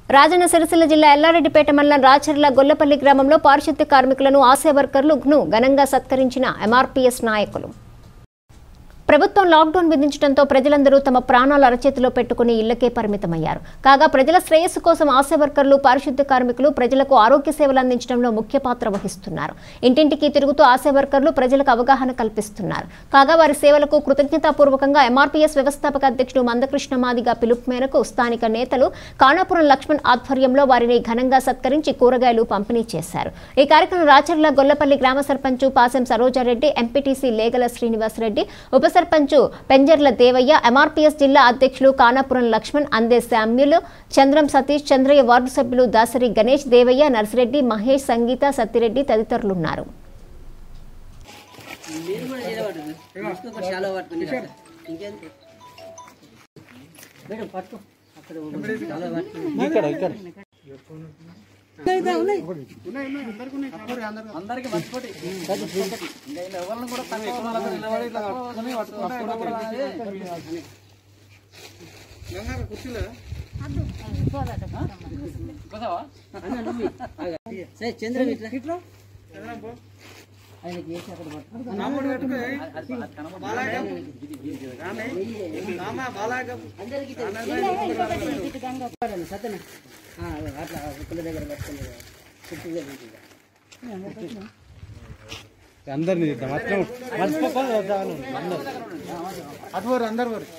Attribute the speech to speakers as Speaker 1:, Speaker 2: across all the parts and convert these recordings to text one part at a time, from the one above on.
Speaker 1: రాజన్న సిరిసిల్ల జిల్లా ఎల్లారెడ్డిపేట మండలం రాచర్ల గొల్లపల్లి గ్రామంలో పారిశుద్ధ్య కార్మికులను ఆశా వర్కర్లను ఘనంగా సత్కరించిన ఎంఆర్పీఎస్ నాయకులు ప్రభుత్వం లాక్డౌన్ విధించడంతో ప్రజలందరూ తమ ప్రాణాలు అరచేతిలో పెట్టుకుని ఇళ్లకే పరిమితమయ్యారు కాగా ప్రజల శ్రేయస్సు కోసం ఆశా వర్కర్లు పారిశుద్ధ్య కార్మికులు ప్రజలకు ఆరోగ్య సేవలు అందించడంలో ముఖ్య పాత్ర వహిస్తున్నారు ఇంటింటికి తిరుగుతూ ఆశా వర్కర్లు ప్రజలకు అవగాహన కల్పిస్తున్నారు కాగా వారి సేవలకు కృతజ్ఞతాపూర్వకంగా ఎంఆర్పీఎస్ వ్యవస్థాపక అధ్యక్షుడు మందకృష్ణ మాదిగా పిలుపు మేరకు స్థానిక నేతలు కానాపురం లక్ష్మణ్ ఆధ్వర్యంలో వారిని ఘనంగా సత్కరించి కూరగాయలు పంపిణీ చేశారు ఈ కార్యక్రమం రాచర్ల గొల్లపల్లి గ్రామ సర్పంచ్ పాసెం సరోజారెడ్డి ఎంపీటీసీ లేగల శ్రీనివాసరెడ్డి ఉప సర్పంచ్ పెంజర్ల దేవయ్య ఎంఆర్పీఎస్ జిల్లా అధ్యక్షులు కానాపురం లక్ష్మణ్ అందే శామ్యులు చంద్రం సతీష్ చంద్రయ్య వార్డు సభ్యులు దాసరి గణేష్ దేవయ్య నర్సిరెడ్డి మహేష్ సంగీత సత్తిరెడ్డి తదితరులున్నారు
Speaker 2: మీరు కూడా చేయబడుతుంది ఒక చాలా పట్టుకుని ఇంకేం మేడం పట్టుకో అక్కడ చాలా పట్టుకుని అందరికి పట్టుకోండి ఇంకా ఇలా ఎవరిని కూడా తక్కువ వాళ్ళతో నిలబడి ఇట్లా పట్టుకొని పట్టుకుంటే పోతావా? అన్న, నువ్వు ఆగు. సరే, చంద్ర ఇట్లా ఆయనకి వేసి అక్కడ పట్టుకో. అందరికీ తెలుసు. సత్యన. ఆ, అట్లా కుక్కల దగ్గర పట్టుకుని చుట్టూ తిరుగుతుంది.
Speaker 3: అందరినీ చేద్దాం మాత్రం మర్చిపోకుండా చేద్దాం అందరు అటు వారు అందరు వారు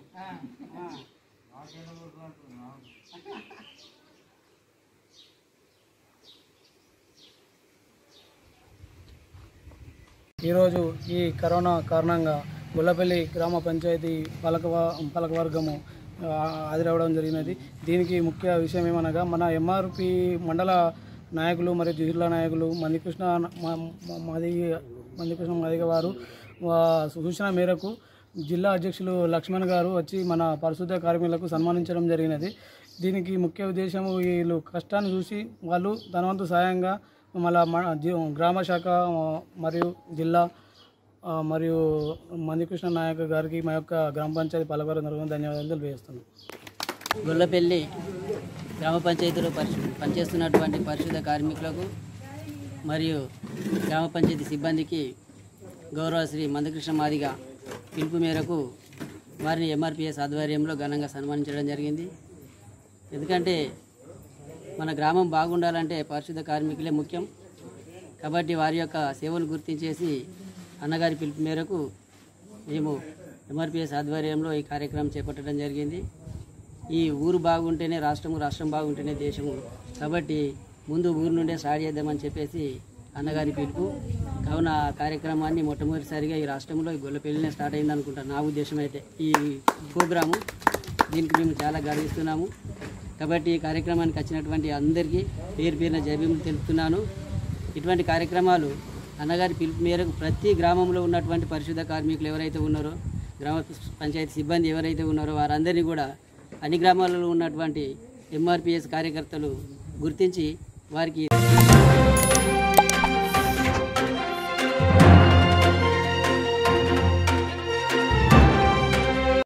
Speaker 4: ఈరోజు ఈ కరోనా కారణంగా గొల్లపల్లి గ్రామ పంచాయతీ పాలక పాలకవర్గము ఆ, హాజరవడం జరిగినది దీనికి ముఖ్య విషయం ఏమనగా మన ఎంఆర్పి మండల నాయకులు మరియు జిల్లా నాయకులు మందికృష్ణ మ- మ- మది మందికృష్ణ మదిగ వారు వా- సూచన మేరకు జిల్లా అధ్యక్షులు లక్ష్మణ్ గారు వచ్చి మన పరిశుద్ధ కార్మికులకు సన్మానించడం జరిగినది దీనికి ముఖ్య ఉద్దేశం వీళ్ళు కష్టాన్ని చూసి వాళ్ళు ధనవంతు సాయంగా మళ్ళా మన జీ- గ్రామ శాఖ ఆ, మరియు జిల్లా ఆ, మరియు మందికృష్ణ నాయక్ గారికి మా యొక్క గ్రామ పంచాయతీ పాలకవర్గం తరఫున ధన్యవాదాలు తెలియజేస్తున్నాను
Speaker 2: గొల్లపల్లి గ్రామ పంచాయతీలో పరిశు పనిచేస్తున్నటువంటి పరిశుద్ధ కార్మికులకు మరియు గ్రామ పంచాయతీ సిబ్బందికి గౌరవ శ్రీ మందకృష్ణ మాదిగ పిలుపు మేరకు వారిని ఎంఆర్పిఎస్ ఆధ్వర్యంలో ఘనంగా సన్మానించడం జరిగింది ఎందుకంటే మన గ్రామం బాగుండాలంటే పరిశుద్ధ కార్మికులే ముఖ్యం కాబట్టి వారి యొక్క సేవలు గుర్తించేసి అన్నగారి పిలుపు మేరకు మేము ఎంఆర్పిఎస్ ఆధ్వర్యంలో ఈ కార్యక్రమం చేపట్టడం జరిగింది ఈ ఊరు బాగుంటేనే రాష్ట్రము రాష్ట్రం బాగుంటేనే దేశము కాబట్టి ముందు ఊరు నుండే స్టార్ట్ చేద్దామని చెప్పేసి అన్నగారి పిలుపు కావున ఆ కార్యక్రమాన్ని మొట్టమొదటిసారిగా ఈ రాష్ట్రంలో ఈ గొల్లపల్లినే స్టార్ట్ అయింది అనుకుంటా నా ఉద్దేశం అయితే ఈ ప్రోగ్రాము దీనికి మేము చాలా గర్విస్తున్నాము కాబట్టి ఈ కార్యక్రమానికి వచ్చినటువంటి అందరికీ పేరు పేరున జైబీములు తెలుపుతున్నాను ఇటువంటి కార్యక్రమాలు అన్నగారి పిలుపు మేరకు ప్రతి గ్రామంలో ఉన్నటువంటి పరిశుద్ధ కార్మికులు ఎవరైతే ఉన్నారో గ్రామ పంచాయతీ సిబ్బంది ఎవరైతే ఉన్నారో వారందరినీ కూడా అన్ని గ్రామాలలో ఉన్నటువంటి ఎంఆర్పిఎస్ కార్యకర్తలు గుర్తించి వారికి